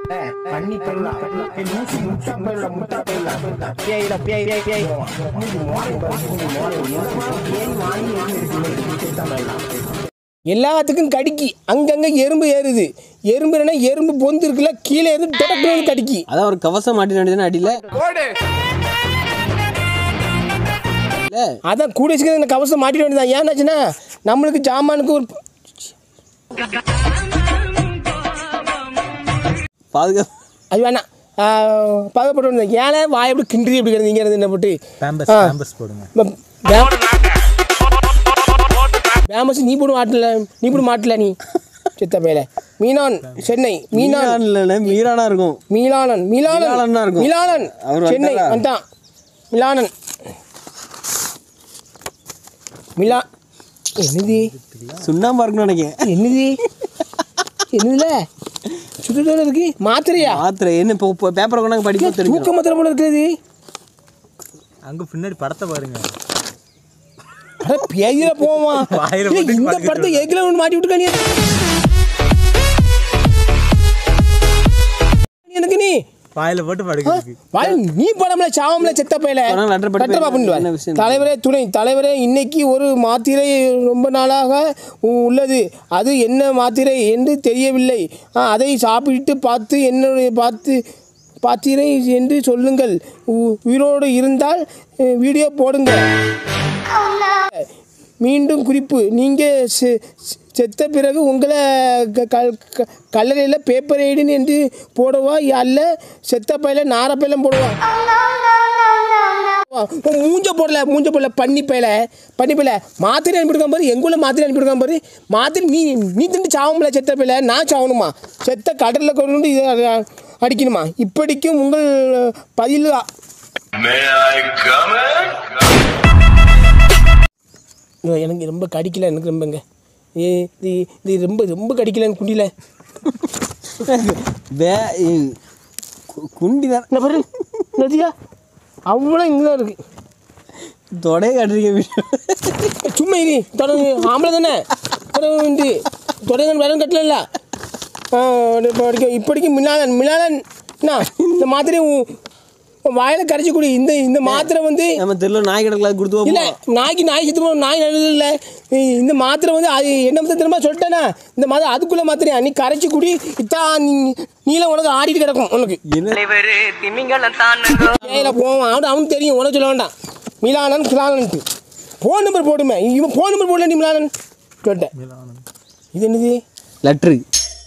பண்ணி பயில லூசி முட்டா பயில முட்டா பயில பேயில பேய் பேய் பேய் மூஞ்சி மோனை பாரு மூஞ்சி மோனை ஏன் வாங்கி இருக்கு எல்லாத்துக்கும் கடிக்கி அங்கங்கே எறும்பு ஏறுது எறும்புனா எறும்பு பொந்து இருக்குல்ல கீழே இருந்து தொடக்கணும் கடிக்கி அதான் ஒரு கவசம் மாட்டி வேண்டியதுன்னு அடியில இல்ல அதான் கூட வச்சுக்கிறது இந்த கவசம் மாட்டிட வேண்டியதான் ஏன்னாச்சுன்னா நம்மளுக்கு ஜாமானுக்கு ஒரு பாதுகாப்பு அது வேணாம் பாகப்பட்டு வந்தேன் ஏன்னா வாய் எப்படி கிண்டி எப்படி கிடந்தீங்க இருந்து என்ன போட்டு பேம்பஸ் ஆ. பேம்பஸ் போடுங்க ஃபேமஸ் நீ போடு மாட்டல நீ போடு மாட்டல நீ சித்த பேல மீனான் சென்னை மீனான் மீனான் இல்லைண்ணே மீரானா இருக்கும் மீலானன் மீலானன் மீலானன்னா இருக்கும். மீலானன் அவர் சென்னை வந்தாரா? வந்தான் மிலானன் மிலா என்னது சுண்ணாம்பா இருக்கும்னு நினைக்கிறேன் என்னது என்னதுல சுத்தத்தோட இருக்கு மாத்திரையா மாத்திரை என்ன இப்போ பேப்பரை கொண்டாங்க படிக்க தெரியும் தூக்க மாத்திரை போல இருக்குது அங்க பின்னாடி படத்தை பாருங்க அட பேயில போமா வாயில இல்ல, போட்டு இந்த படுக்க படத்தை எதுல ஒன்று மாட்டி விட்டுருக்க நீ எனக்கு நீ வாயில போட்டு படுக்கிறதுக்கு வாய் நீ படம்ல சாவம்ல செத்த பையல ஆனா letter படிப்பு லெட்டர் பாப்புன்னு என்ன வா. விஷயம்? தலைவரே துணை தலைவரே இன்னைக்கு ஒரு மாத்திரை ரொம்ப நாளாக உ- உள்ளது அது என்ன மாத்திரை என்று தெரியவில்லை ஆ, அதை சாப்பிட்டு பார்த்து என்னுடைய பார்த்து பாத்திரை என்று சொல்லுங்கள் உ- உயிரோடு இருந்தால் அஹ், வீடியோ போடுங்க மீண்டும் குறிப்பு நீங்கள் செத்த பிறகு உங்களை க- க- க- கல்லறையில் பேப்பர் ஐடின் என்று போடவா அல்ல செத்த பையில நார பையிலும் போடுவா உன் மூஞ்ச போடல மூஞ்ச போடல பண்ணி பையில பண்ணி பையில மாத்திரை அனுப்பிடுக்கான் பாரு எங்குள்ள மாத்திரை அனுப்பிடுக்கான் பாரு மாத்திரை நீ நீ திண்டு சாவும்ல செத்த பையில நான் சாவணுமா செத்த கடலில் கொண்டு இதை அ- அடிக்கணுமா இப்படிக்கும் உங்கள் பதில் ஐயோ, எனக்கு ரொம்ப கடிக்கல எனக்கு ரொம்பங்க ஏ இது இது ரொம்ப ரொம்ப கடிக்கல எனக்கு குண்டியில் வே இ- கு- குண்டி தான் என்ன பாரு நதியா அவ்வளோ இங்கே தான் இருக்குது தொடைய காட்டுறீங்க வீடியோ சும்மா இரு தொடங்கு ஆம்பளை தானே தொடங்கு தொடங்க வேலை கட்டல இப்படிக்கும் இப்படிக்கும் மிலாலன் மிலாலன் என்ன இந்த மாத்திரை உன் உன் வாயில கரைச்சி குடி இந்த இந்த மாத்திரை வந்து நம்ம தெருல நாய் கிடக்கல கொடுத்து இல்லை வைப்போம் நாய்க்கு நாய் செத்து போன நாய் நல்லது இல்லை இந்த மாத்திரை வந்து அது என்ன மாத்திரை திரும்ப சொல்லிட்டேனா இந்த மாதிரி அதுக்குள்ளே மாத்திரையா நீ கரைச்சி குடி இத்தா நீ நீல உனக்கு ஆடிட்டு கிடக்கும் உனக்கு ஏயில போவான் அவன் அவனுக்கு தெரியும் உனக்கு சொல்ல வேண்டாம் மிலானன் கிலானன்ட்டு ஃபோன் நம்பர் போடுமே இவன் ஃபோன் நம்பர் போடல நீ மிலானன் சொல்லிட்டேன் இது என்னது letter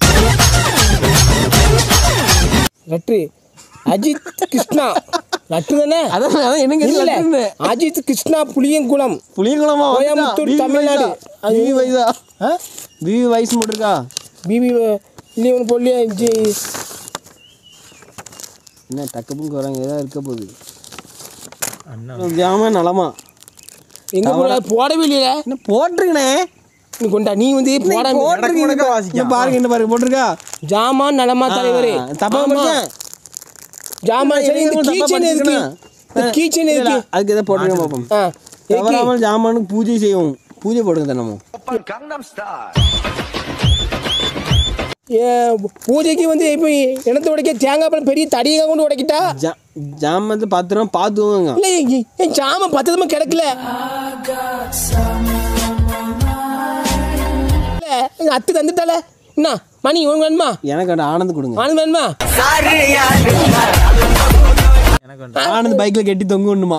letter Ajith Krishna letter தானே அதான் அதான் எனக்கு இல்ல லெட்ருன்னு அஜித் கிருஷ்ணா புளியங்குளம் புளியங்குளமா கோயம்புத்தூர், தமிழ்நாடு. அது- பிவி வயசா ஆ பிவி வயசு மட்டும் இருக்கா பிபி இல்லையே ஒன்று போடலையா ஜி என்ன டக்கப்புக்கு வராங்க ஏதாவது இருக்க போகுது அண்ணா ஜாம நலமா எங்கே போட போடவே இல்லையா என்ன போட்டிருக்கனே நீ கொண்டா நீ வந்து போடாம போட்டிருக்கீங்க முடக்க வாசிக்காம. இங்க பாருங்க என்ன பாருங்க போட்டிருக்கா ஜாமான் நலமா தலைவரே ஆ, தப்பா ஆமா. படிச்சேன் ஜாமான் சரி இந்த தப்பா கீச்சன் இருக்கு படிச்சிருக்கேனா? இந்த கீச்சன் இல்ல, இருக்கு அதுக்கு எதாவது போட்டுருங்க பார்ப்போம் ஆ எதுக்கு? தவறாமல் ஜாமானுக்கு பூஜை செய்வோம் பூஜை போடுங்க தினமும் ஏ, பூஜைக்கு வந்து இப்போ இனத்தை உடைக்க தேங்காய் பழம் பெரிய தடியாக கொண்டு உடைக்கிட்டா ஜா ஜாமத்தை பத்திரம் பார்த்துவோங்க இல்லை என் ஜாமான் பத்ததமா கிடக்கல இல்ல, எங்க அத்து தந்துட்டால என்ன மணி உனக்கு வேணுமா எனக்கு அந்த ஆனந்த் கொடுங்க ஆனந்த் வேணுமா எனக்கு வந்து ஆனந்த் பைக்ல கட்டி தொங்க விடணுமா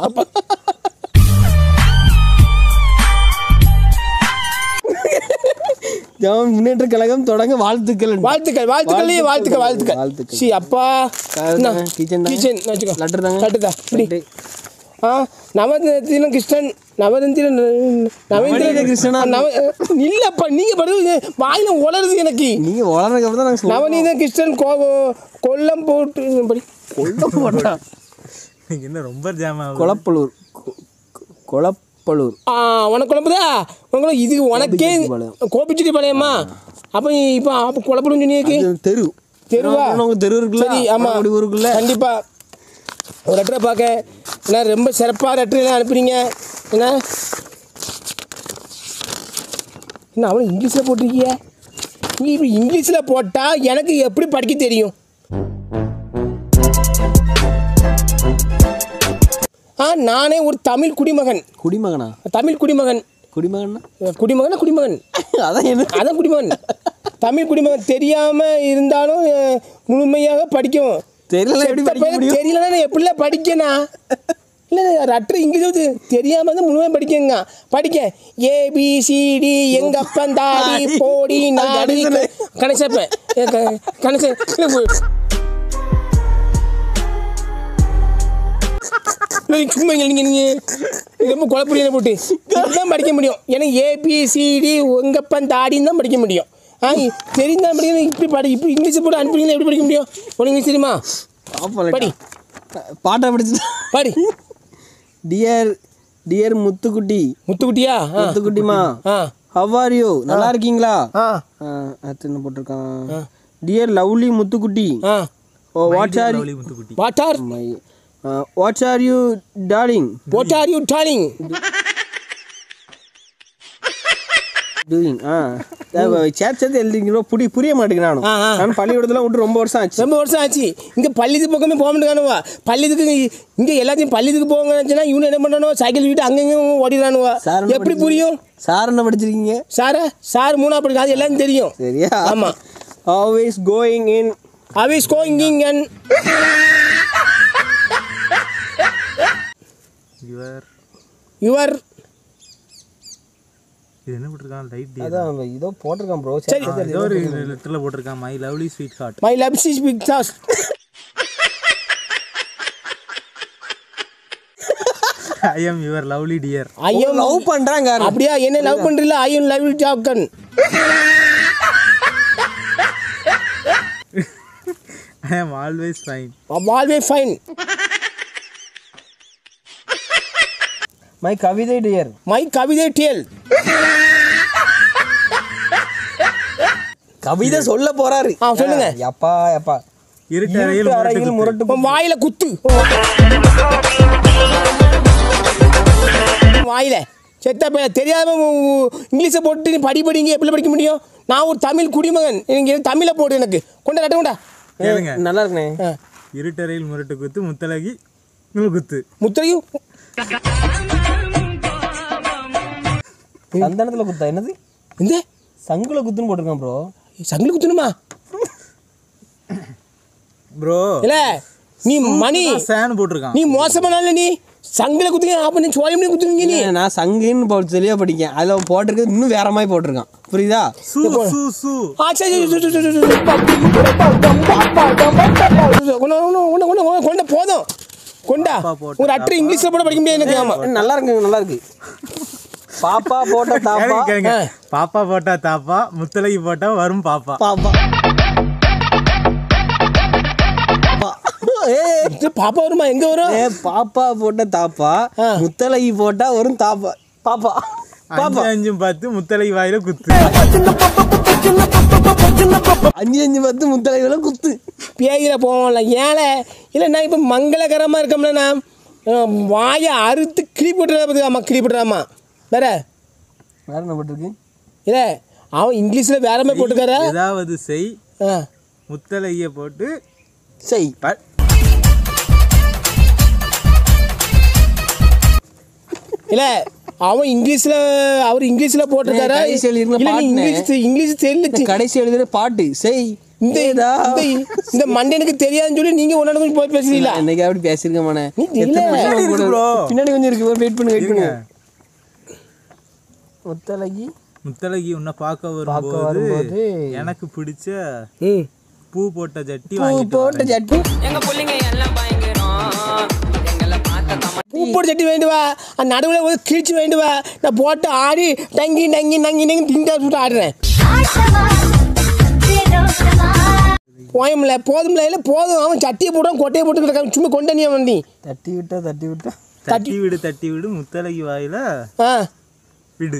ஜாமன் முன்னேற்ற கழகம் தொடங்க வாழ்த்துக்கள் வாழ்த்துக்கள் வாழ்த்துக்கள் வாழ்த்துக்கள் வாழ்த்துக்கள் வாழ்த்துக்கள். சி அப்பா காரணம் என்ன? kitchen தான். kitchen, வச்சுக்கோ லட்டு தாங்க. லட்டு தான் இப்படி லட்டு. ஆ நவதந்திரம் கிருஷ்ணன் நவதந்திரம் நவநீத கிருஷ்ணனா? நவ இல்லப்பா நீங்க படுறது வாயில உளருது எனக்கு நீங்க வளர்றதுக்கு அப்புறம் தான் நாங்கள் சொல்லுவோம் நவநீத கிருஷ்ணன் கோ கொல்லம் போட்டு படி என்ன ரொம்ப ஜாம் ஆகுது கொளப்பலூர் கொ- கொ- கொளப்பலூர் ஆ உனக்கு குழம்புதா உனக்கு இது உனக்கே கோபிச்செட்டிப்பாளையம். கோபிச்செட்டி பாளையமா அப்போ இப்போ அப்போ குழப்படும் சொன்னியக்கு இது தெரு தெருவா? உங்க தெரு இருக்குல்ல சரி ஆமாம் அப்படி ஊருக்குள்ள கண்டிப்பாக ஒரு லெட்டரை பார்க்க ஏன்னா ரொம்ப சிறப்பாக லெட்டர் அனுப்புறீங்க என்ன என்ன அவன் இங்கிலீஷில் போட்டிருக்கிய நீ இப்போ இங்கிலீஷில் போட்டால் எனக்கு எப்படி படிக்க தெரியும் ஆ நானே ஒரு தமிழ் குடிமகன் குடிமகனா தமிழ் குடிமகன் குடிமகன்னா குடிமகனா குடிமகன் அதான் என்ன அதான் குடிமகன் தமிழ் குடிமகன் தெரியாமல் இருந்தாலும் அஹ், முழுமையாக படிக்கும் தெரியல எப்படி படிக்க முடியும் தெரியலன்னா நான் எப்படிலாம் படிக்கனா இல்லை ரட்ரு இங்கிலீஷ் வந்து தெரியாமல் தான் முழுமையாக படிக்கங்க படிக்க ஏபிசிடி எங்க அப்பன் தாடி போடி நாடி கணேசப்பேன் கணேசன் சும்மா நீங்கள் நீங்கள் ரொம்ப குழப்பறியான போட்டு இதுதான் படிக்க முடியும் ஏன்னா ஏபிசிடி உங்கப்பன் தாடின்னு தான் படிக்க முடியும் ஆ தெரிந்தால் படிக்கணும் இப்படி படி இப்படி இங்கிலீஷ் போட்டு அனுப்புறீங்களா எப்படி படிக்க முடியும் உனக்கு இங்கிலீஷ் தெரியுமா பாப்போம் படி பாட்டா படிச்சுட்டா படி டியர் டியர் முத்துக்குட்டி முத்துக்குட்டியா ஆ முத்துக்குட்டிமா ஆ ஹவ் ஆர் யூ நல்லா இருக்கீங்களா ஆ ஆ, அடுத்து என்ன போட்டிருக்கான் டியர் லவ்லி முத்துக்குட்டி ஆ oh what's are lovely Muthukutty what are my what's are you darling what are you darling doing ஆ சேப் சேர்த்து எழுதிங்களோ புடி புரிய மாட்டேங்குது நானும் ஆ, ஆ. நான் பள்ளிக்கூடத்தில் விட்டு ரொம்ப வருஷம் ஆச்சு ரொம்ப வருஷம் ஆச்சு இங்கே பள்ளிக்கு பக்கமே போக மாட்டேங்கானுவா பள்ளிக்கு இங்கே எல்லாத்தையும் பள்ளிக்கு போங்கன்னு இவனு என்ன பண்ணணும் சைக்கிள் வீட்டு அங்கங்கேயும் ஓடிடானுவா சார் என்ன எப்படி படிச்சிருக்கீங்க? புரியும் சார் என்ன படிச்சிருக்கீங்க சாரா சார் மூணா படிக்க அது எல்லாரும் தெரியும் சரியா ஆமாம் ஆல்வேஸ் கோயிங் இன் அவிஸ் கோயிங் அண்ட் யுவர் யுவர் இது என்ன போட்டிருக்கான் லைட் அதான் இதோ போட்டிருக்கான் ப்ரோ சரி. ஏதோ ஒரு லெட்டர்ல போட்டிருக்கான் my lovely sweetheart my love is big சாஸ் I am your lovely dear I'm love பண்றாங்க அப்படியா என்ன லவ் பண்றீல ஐயம் லவ் யூ ஜாக்கன் I am always fine always fine my கவிதை டியர் மை கவிதை டேல் கவிதை சொல்ல போறாரு ஆ, சொல்லுங்க. எப்பா எப்பா இருட்டறையில் இருட்டு முரட்டு அறையில் குத்து. முரட்டு உன் வாயில குத்து வாயில செத்த பைய தெரியாம உ- உ- இங்கிலீஷை போட்டு நீ படி படிங்க எப்படி படிக்க முடியும் நான் ஒரு தமிழ் குடிமகன் எனக்கு தமிழை போடு எனக்கு கொண்டா கட்ட கொண்டா கேளுங்க நல்லா இருக்குண்ணே ஆ. இருட்டறையில் முரட்டு குத்து முத்தலகி நூல் குத்து முத்திரையும் சந்தனத்துல குத்தா என்னது இந்த சங்குல குத்துன்னு போட்டிருக்கான் ப்ரோ சங்கிலி குத்தணுமா ப்ரோ இல்ல நீ மணி சேன் போட்டிருக்கான் நீ மோசமானால நீ சங்கில குத்துங்க அப்ப நீ சோழம் பண்ணி குத்துங்க நீ நான் சங்குன்னு போ தெளிவாக படிக்கேன் அதில் போட்டிருக்கிறது இன்னும் வேற மாதிரி போட்டிருக்கான் புரியுதா சு சு சு ஆ, சரி, சரி, சரி, சரி, சரி, சரி. கொண்டு, கொண்டு, கொண்டு, கொண்டு, கொண்டு, கொண்டு, போதும் கொண்டா பாப்பா போட்ட ஒரு அட்டு இங்கிலீஷ்ல கூட படிக்க முடியாது எனக்கு ஆமா நல்லா இருக்குங்க நல்லா இருக்கு பாப்பா போட்ட தாப்பா கேளுங்க, கேளுங்க. ஆ. பாப்பா போட்டா தாப்பா முத்தலகி போட்டா வரும் பாப்பா பாப்பா பா- ஏய், இது பாப்பா வருமா எங்க வரும் ஏ பாப்பா போட்ட தாப்பா ஆ. முத்தலகி போட்டா வரும் தாப்பா பாப்பா அஞ்சு பாப்பா அஞ்சும் பார்த்து முத்தலகி வாயில குத்து அஞ்சு அஞ்சு பத்து முத்தலகில குத்து பேயில போவோம்ல ஏழை இல்லைண்ணா இப்போ மங்களகரமாக இருக்கோம்ல நான் அஹ், வாயை அறுத்து கிளி போட்டுறா பார்த்துக்காமா கிளி போட்டுறாமா வேற வேற என்ன போட்டிருக்கு இல்லை அவன் இங்கிலீஷில் வேற மாதிரி போட்டுக்காரா ஏதாவது செய் ஆ முத்தலகிய போட்டு செய் ப- இல்லை அவன் இங்கிலீஷில் அவர் இங்கிலீஷில் போட்டிருக்காரா ஏய், கடைசி எழுதிருந்த இல்லை நீ பாட்டுனே. இங்கிலீஷ் இங்கிலீஷ் தெரியல கடைசி எழுதுற பாட்டு செய் இந்த ஏதா? இந்த இந்த மண்டனுக்கு தெரியாதுன்னு சொல்லி நீங்கள் ஒன்று கொஞ்சம் போய் பேசுறீங்களா இன்னைக்கு அப்படி பேசியிருக்க மானே நீ இல்ல. பின்னாடி இருக்கு bro. பின்னாடி கொஞ்சம் இருக்கு வெயிட் பண்ணு வெயிட் இருங்க. பண்ணு முத்தலகி முத்தலகி உன்னை பார்க்க பார்க்க வரும்போது வரும்போது எனக்கு பிடிச்ச ம் பூ போட்ட ஜட்டி பூ வாங்கிட்டு போட்ட வரேன். ஜட்டி எங்க புள்ளைங்க எல்லாம் பயங்கரம் எங்களை பார்த்த தம பூப்போடு சட்டி வேண்டுவா அந்த நடுவில் ஒரு கிழிச்சு வேண்டுவா நான் போட்டு ஆடி டங்கி டங்கி நங்கி நங்கி திண்டா சுட்டு ஆடுறேன் போயமில்ல போதும்ல இல்லை போதும் அவன் சட்டியை போட்டான் கொட்டையை போட்டு கிடக்கான் சும்மா கொண்டனியா வண்டி தட்டி விட்டா தட்டி விட்டா தட்டி விடு தட்டி விடு முத்தலகி வாயில ஆ விடு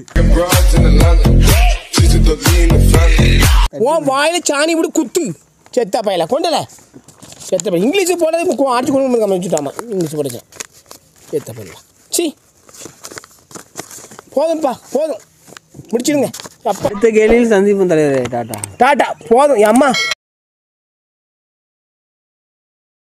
உன் வாயில சாணி விடு குத்து செத்தா பையல கொண்டல செத்த பையன் இங்கிலீஷ் போடாத இப்போ ஆட்சி கொண்டு வந்து வச்சுட்டாமா இங்கிலீஷ் படித்தேன் செத்த பையல சி போதும்ப்பா போதும் முடிச்சிடுங்க அப்பா அடுத்த கேள்வியில் சந்திப்போம் தலைவரே டாட்டா டாட்டா போதும் என் அம்மா